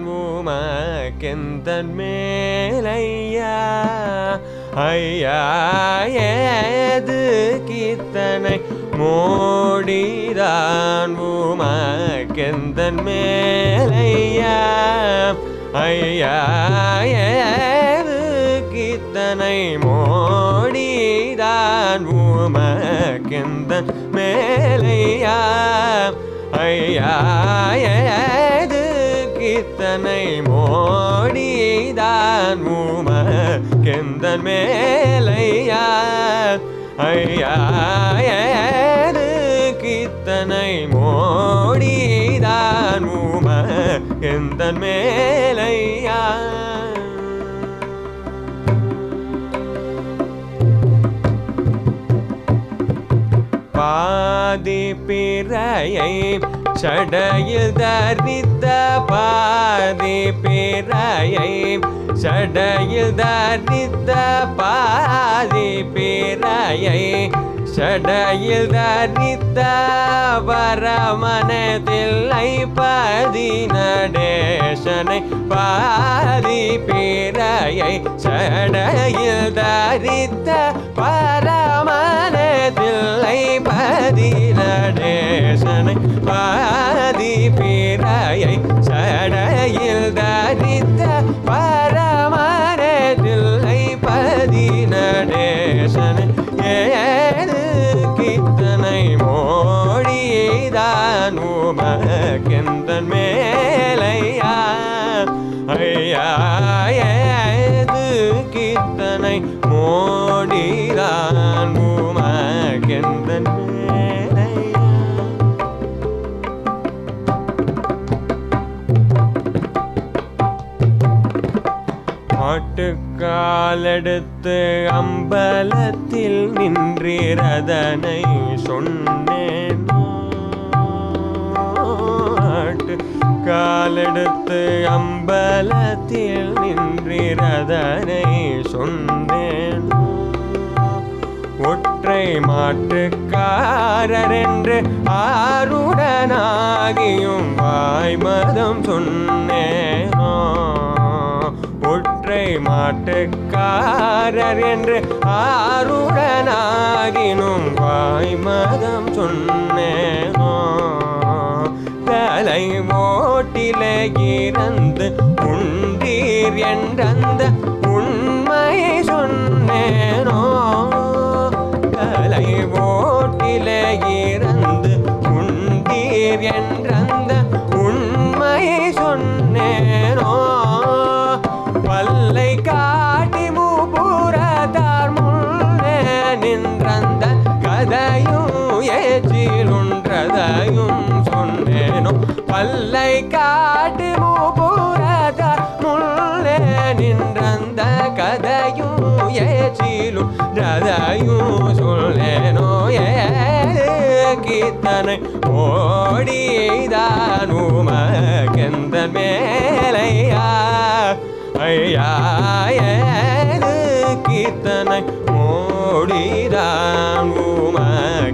உமக்கெந்தன் மேலையா ஐயா ஏது கீர்த்தனை மோடிதான் உமக்கெந்தன் மேலையா ஐயா ஏது கீர்த்தனை மோடிதான் உமக்கெந்தன் மேலையா ஐயா ஏது கீர்த்தனை மோடிதான் உமக்கெந்தன் மேலையா ஐயா ஏது கீர்த்தனை மோடிதான் உமக்கெந்தன் மேலையா பாதி பிறையை சடையில் தரித்த பாதி பிறையை சடையில் தரித்த பாதி பிறையை சடையில் தரித்த வரமனதில்லை பதி நடேசனை பாதி பிறையை சடையில் தரித்த பரமனதில்லை பதி நடேசனை பாதி பிறையை சடையில் தரித்த பரமனதில்லை பதி நடேசனை ஏது கீர்த்தனை மோடிதான் உமக்கெந்தன் மேலையா ஐயா ஏது கீர்த்தனை மோடிதான் உமக்கெந்தன் மேலையா ஆட்டுக்காலெடுத்து அம்பலத்தில் நின்றீரதனை சொன்னேன் காலெடுத்து அம்பலத்தில் நின்றீரதனை சொன்னேன் ஒற்றை மாட்டுக்காரர் என்று ஆருடனாகியும் வாய்மதம் சொன்னேனோ ஒற்றை மாட்டுக்காரர் என்று ஆருடனாகினும் வாய்மதம் சொன்னேனோ தலை ஓட்டிலே இறந்து உண்டீர் என்றந்த உண்மை சொன்னேனோ தலை ஓட்டிலே இறந்து உண்டீர் என்றந்த உண்மை சொன்னேனோ பல்லை காட்டி மூபுறத்தார் முன்னே நின்றந்த கதையும் ஏற்றிலுன்றதையும் சொன்னேனோ பல்லை காட்டி மூபுறத்தார் முன்னே நின்றந்த கதையும் ஏற்றிலும் ரதையும் சொல்லேனோ ஏ கீர்த்தனை ஓடிதான் உமக்கெந்த மேலையா ஐயா ஏது கீர்த்தனை மோடிதான் உம